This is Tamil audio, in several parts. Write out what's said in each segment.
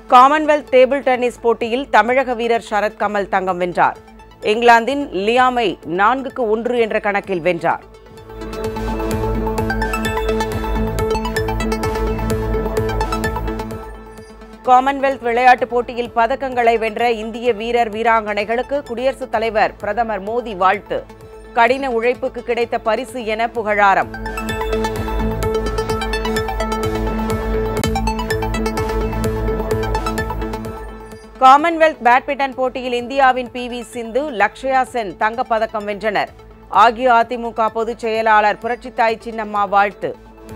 காமன்வெல்த் டேபிள் டென்னிஸ் போட்டியில் தமிழக வீரர் சரத் கமல் தங்கம் வென்றார் இங்கிலாந்தின் லியாமை நான்குக்கு ஒன்று என்ற கணக்கில் வென்றார் காமன்வெல்த் விளையாட்டுப் போட்டியில் பதக்கங்களை வென்ற இந்திய வீரர் வீராங்கனைகளுக்கு குடியரசுத் தலைவர் பிரதமர் மோடி வாழ்த்து கடின உழைப்புக்கு கிடைத்த பரிசு என புகழாரம் காமன்வெல்த் பேட்மிண்டன் போட்டியில் இந்தியாவின் பி வி சிந்து லக்ஷயா சென் தங்கப்பதக்கம் வென்றனர் அஇஅதிமுக பொதுச் செயலாளர் புரட்சித்தாய் சின்னம்மா வாழ்த்து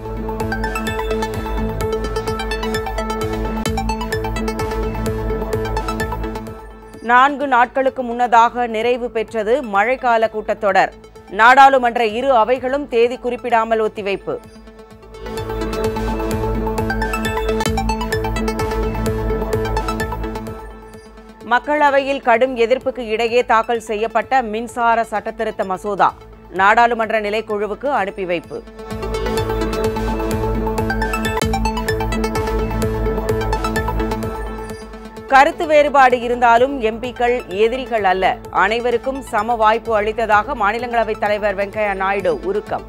நான்கு நாட்களுக்கு முன்னதாக நிறைவு பெற்றது மழைக்கால கூட்டத்தொடர் நாடாளுமன்ற இரு அவைகளும் தேதி குறிப்பிடாமல் ஒத்திவைப்பு மக்களவையில் கடும் எதிர்ப்புக்கு இடையே தாக்கல் செய்யப்பட்ட மின்சார சட்டத்திருத்த மசோதா நாடாளுமன்ற நிலைக்குழுவுக்கு அனுப்பி வைப்பு கருத்து வேறுபாடு இருந்தாலும் எம்பிக்கள் எதிரிகள் அல்ல அனைவருக்கும் சம வாய்ப்பு அளித்ததாக மாநிலங்களவைத் தலைவர் வெங்கையா நாயுடு உருக்கம்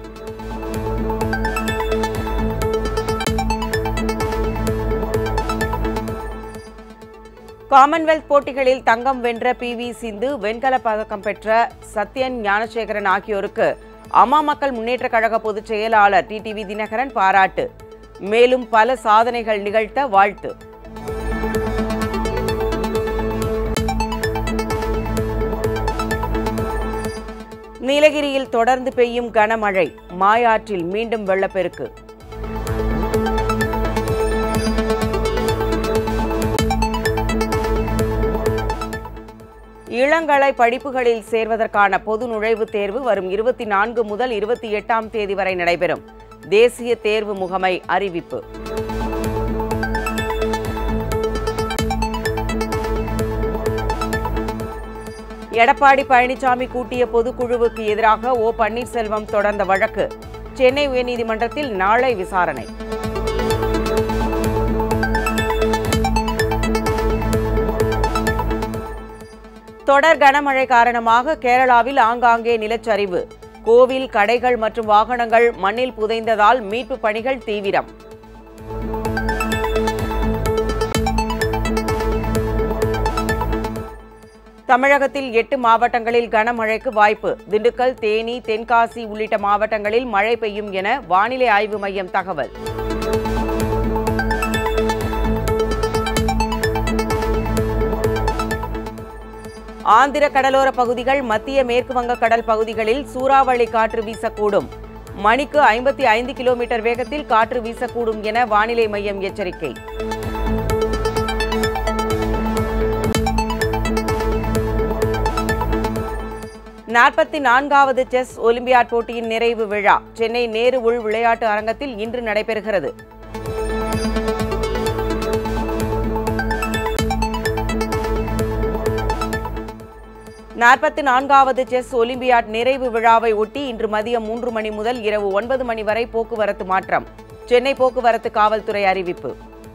காமன்வெல்த் போட்டிகளில் தங்கம் வென்ற பி வி சிந்து வெண்கலப் பதக்கம் பெற்ற சத்யன் ஞானசேகரன் ஆகியோருக்கு அம்மா மக்கள் முன்னேற்றக் கழக பொதுச் செயலாளர் டிடிவி தினகரன் பாராட்டு மேலும் பல சாதனைகள் நிகழ்த்த வாழ்த்து நீலகிரியில் தொடர்ந்து பெய்யும் கனமழை மாயாற்றில் மீண்டும் வெள்ளப்பெருக்கு இளங்கலை படிப்புகளில் சேர்வதற்கான பொது நுழைவுத் தேர்வு வரும் இருபத்தி நான்கு முதல் இருபத்தி எட்டாம் தேதி வரை நடைபெறும் தேசிய தேர்வு முகமை அறிவிப்பு எடப்பாடி பழனிசாமி கூட்டிய பொதுக்குழுவுக்கு எதிராக ஓ பன்னீர்செல்வம் தொடர்ந்த வழக்கு சென்னை உயர்நீதிமன்றத்தில் நாளை விசாரணை தொடர் கனமழை காரணமாக கேரளாவில் ஆங்காங்கே நிலச்சரிவு கோவில் கடைகள் மற்றும் வாகனங்கள் மண்ணில் புதைந்ததால் மீட்பு பணிகள் தீவிரம் தமிழகத்தில் எட்டு மாவட்டங்களில் கனமழைக்கு வாய்ப்பு திண்டுக்கல் தேனி தென்காசி உள்ளிட்ட மாவட்டங்களில் மழை பெய்யும் என வானிலை ஆய்வு மையம் தகவல் ஆந்திர கடலோர பகுதிகள் மத்திய மேற்கு வங்க கடல் பகுதிகளில் சூறாவளி காற்று வீசக்கூடும் மணிக்கு ஐம்பத்தி ஐந்து கிலோமீட்டர் வேகத்தில் காற்று வீசக்கூடும் என வானிலை மையம் எச்சரிக்கை நாற்பத்தி நான்காவது செஸ் ஒலிம்பியாட் போட்டியின் நிறைவு விழா சென்னை நேரு உள் விளையாட்டு அரங்கத்தில் இன்று நடைபெறுகிறது நாற்பத்தி நான்காவது செஸ் ஒலிம்பியாட் நிறைவு விழாவை ஒட்டி இன்று மதியம் மூன்று மணி முதல் இரவு ஒன்பது மணி வரை போக்குவரத்து மாற்றம் சென்னை போக்குவரத்து காவல்துறை அறிவிப்பு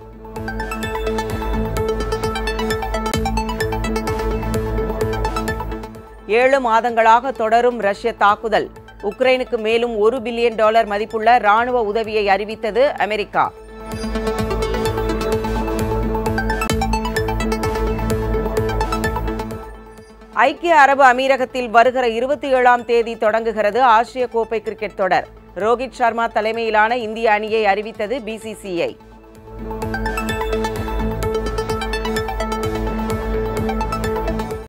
ஏழு மாதங்களாக தொடரும் ரஷ்ய தாக்குதல் உக்ரைனுக்கு மேலும் ஒரு பில்லியன் டாலர் மதிப்புள்ள ராணுவ உதவியை அறிவித்தது அமெரிக்கா ஐக்கிய அரபு அமீரகத்தில் வருகிற இருபத்தி ஏழாம் தேதி தொடங்குகிறது ஆசிய கோப்பை கிரிக்கெட் தொடர் ரோஹித் சர்மா தலைமையிலான இந்திய அணியை அறிவித்தது பிசிசிஐ